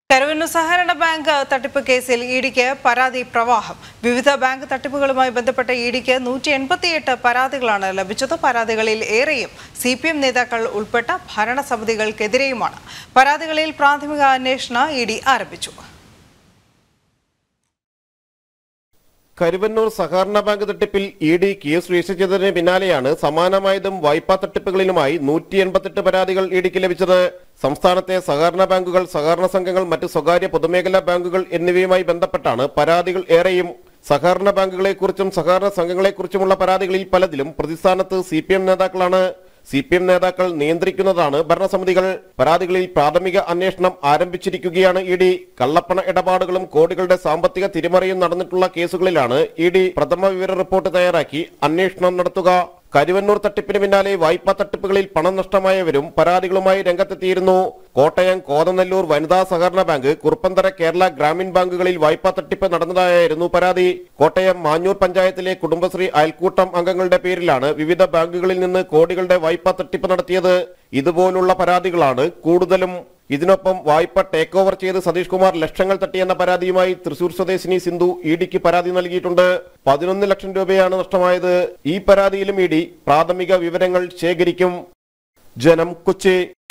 കരുവന്നൂർ സഹകരണ ബാങ്ക് തട്ടിപ്പ് കേസിൽ ഇഡിക്ക് പരാതി പ്രവാഹം വിവിധ ബാങ്ക് തട്ടിപ്പുകളുമായി ബന്ധപ്പെട്ട ഇഡിക്ക് നൂറ്റി എൺപത്തിയെട്ട് പരാതികളാണ് ലഭിച്ചത് പരാതികളിൽ ഏറെയും സി പി എം നേതാക്കൾ ഉൾപ്പെട്ട ഭരണസമിതികൾക്കെതിരെയുമാണ് പരാതികളിൽ പ്രാഥമിക അന്വേഷണം ഇ ഡി ആരംഭിച്ചു കരുവന്നൂർ സഹകരണ ബാങ്ക് തട്ടിപ്പിൽ ഇ ഡി കേസ് രജിസ്റ്റർ ചെയ്തതിന് പിന്നാലെയാണ് സമാനമായതും വായ്പാ തട്ടിപ്പുകളിലുമായി നൂറ്റി എൺപത്തെട്ട് പരാതികൾ ഇ ഡിക്ക് ലഭിച്ചത് സംസ്ഥാനത്തെ സഹകരണ ബാങ്കുകൾ സഹകരണ സംഘങ്ങൾ മറ്റ് സ്വകാര്യ പൊതുമേഖലാ ബാങ്കുകൾ എന്നിവയുമായി ബന്ധപ്പെട്ടാണ് പരാതികൾ ഏറെയും സഹകരണ ബാങ്കുകളെക്കുറിച്ചും സഹകരണ സംഘങ്ങളെക്കുറിച്ചുമുള്ള പരാതികളിൽ പലതിലും പ്രതിസ്ഥാനത്ത് സി പി എം നേതാക്കളാണ് സി പി എം നേതാക്കൾ നിയന്ത്രിക്കുന്നതാണ് ഭരണസമിതികൾ പരാതികളിൽ പ്രാഥമിക അന്വേഷണം ആരംഭിച്ചിരിക്കുകയാണ് ഇ ഡി കള്ളപ്പണ ഇടപാടുകളും കോടികളുടെ സാമ്പത്തിക തിരിമറിയും നടന്നിട്ടുള്ള കേസുകളിലാണ് ഇ ഡി പ്രഥമ വിവര റിപ്പോർട്ട് തയ്യാറാക്കി അന്വേഷണം നടത്തുക കരുവന്നൂർ തട്ടിപ്പിന് പിന്നാലെ വായ്പാ തട്ടിപ്പുകളിൽ പണം നഷ്ടമായവരും പരാതികളുമായി രംഗത്തെത്തിയിരുന്നു കോട്ടയം കോതനെല്ലൂർ വനിതാ സഹകരണ ബാങ്ക് കുറുപ്പന്തര കേരള ഗ്രാമീൺ ബാങ്കുകളിൽ വായ്പാ തട്ടിപ്പ് നടന്നതായിരുന്നു പരാതി കോട്ടയം മാഞ്ഞൂർ പഞ്ചായത്തിലെ കുടുംബശ്രീ അയൽക്കൂട്ടം അംഗങ്ങളുടെ പേരിലാണ് വിവിധ ബാങ്കുകളിൽ നിന്ന് കോടികളുടെ വായ്പാ തട്ടിപ്പ് നടത്തിയത് ഇതുപോലുള്ള പരാതികളാണ് കൂടുതലും ഇതിനൊപ്പം വായ്പ ടേക്ക് ഓവർ ചെയ്ത് സതീഷ് കുമാർ ലക്ഷങ്ങൾ തട്ടിയെന്ന പരാതിയുമായി തൃശൂർ സ്വദേശിനി സിന്ധു ഇ ഡിക്ക് പരാതി നൽകിയിട്ടുണ്ട് പതിനൊന്ന് ലക്ഷം രൂപയാണ് നഷ്ടമായത് ഈ പരാതിയിലും ഇ ഡി പ്രാഥമിക വിവരങ്ങൾ ശേഖരിക്കും ജനം കൊച്ചി